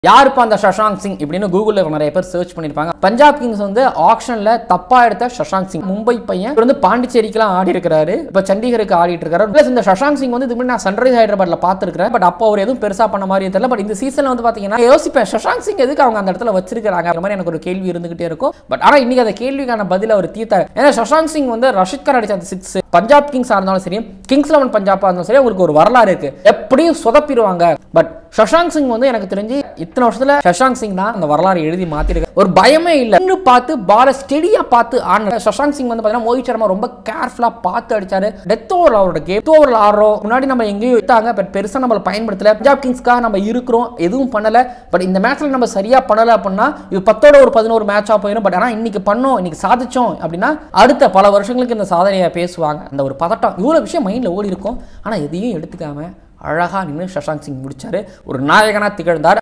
யாருப்பா அந்த சஷாங்க் சிங் இப்படின்னு கூகுளில் நிறைய பேர் சர்ச் பண்ணியிருப்பாங்க பஞ்சாப் கிங்ஸ் வந்து ஆக்ஷனில் தப்பா எடுத்த சஷாங்க் சிங் மும்பை பையன் இவர் வந்து பாண்டிச்சேரிக்கெல்லாம் ஆடி இருக்கிறாரு இப்போ சண்டிகருக்கு ஆடிட்டு இருக்காரு ப்ளஸ் இந்த சஷாங்க் சிங் வந்து இதுக்கு நான் சன்ரைஸ் ஹைதராபாத்ல பார்த்துருக்கிறேன் பட் அப்போ அவர் எதுவும் பெருசா பண்ண மாதிரி தெரியல பட் இந்த சீசன்ல வந்து பார்த்தீங்கன்னா நான் யோசிப்பேன் சஷாங்க் சிங் எதுக்கு அவங்க அந்த இடத்துல வச்சிருக்காங்க அந்த மாதிரி எனக்கு ஒரு கேள்வி இருந்துகிட்டே இருக்கும் பட் ஆனால் இன்னைக்கு அந்த கேள்விக்கான பதில் அவர் தீர்த்தார் ஏன்னா சஷாங்க் சிங் வந்து ரஷித் கான் அடிச்ச அந்த சிக்ஸ் பஞ்சாப் கிங்ஸாக இருந்தாலும் சரி கிங்ஸ் லெவன் பஞ்சாபாக இருந்தாலும் சரி அவங்களுக்கு ஒரு வரலாறு இருக்கு எப்படியும் சொதப்பிடுவாங்க பட் சஷாங்க் சிங் வந்து எனக்கு தெரிஞ்சு இத்தனை வருஷத்துல சஷாங்க் சிங் தான் அந்த வரலாறு எழுதி மாத்திருக்கு ஒரு பயமே இல்லை இன்னும் பார்த்து பால ஸ்டெடியா பார்த்து ஆடின சஷாங்க் சிங் வந்து பார்த்தீங்கன்னா மோஹித் சர்மா ரொம்ப கேர்ஃபுல்லா பார்த்து அடிச்சாரு டெத் ஓவர் அவரோட கேம் டெத் ஓவரில் ஆடுறோம் முன்னாடி நம்ம எங்கேயும் விட்டாங்க பட் பெருசா நம்மள பயன்படுத்தல பஞ்சாப் கிங்ஸ்க்காக நம்ம இருக்கிறோம் எதுவும் பண்ணல பட் இந்த மேட்ச்ல நம்ம சரியா பண்ணல அப்படின்னா இது பத்தோட ஒரு பதினோரு மேட்சா போயிடும் பட் ஆனால் இன்னைக்கு பண்ணோம் இன்னைக்கு சாதிச்சோம் அப்படின்னா அடுத்த பல வருஷங்களுக்கு இந்த சாதனையை பேசுவாங்க அந்த ஒரு பதட்டம் இவ்வளோ விஷயம் மைண்டில் ஓடி இருக்கும் ஆனால் எதையும் எடுத்துக்காம அழகாக நின்று சஷாங்க் சிங் முடிச்சாரு ஒரு நாயகனாக திகழ்ந்தார்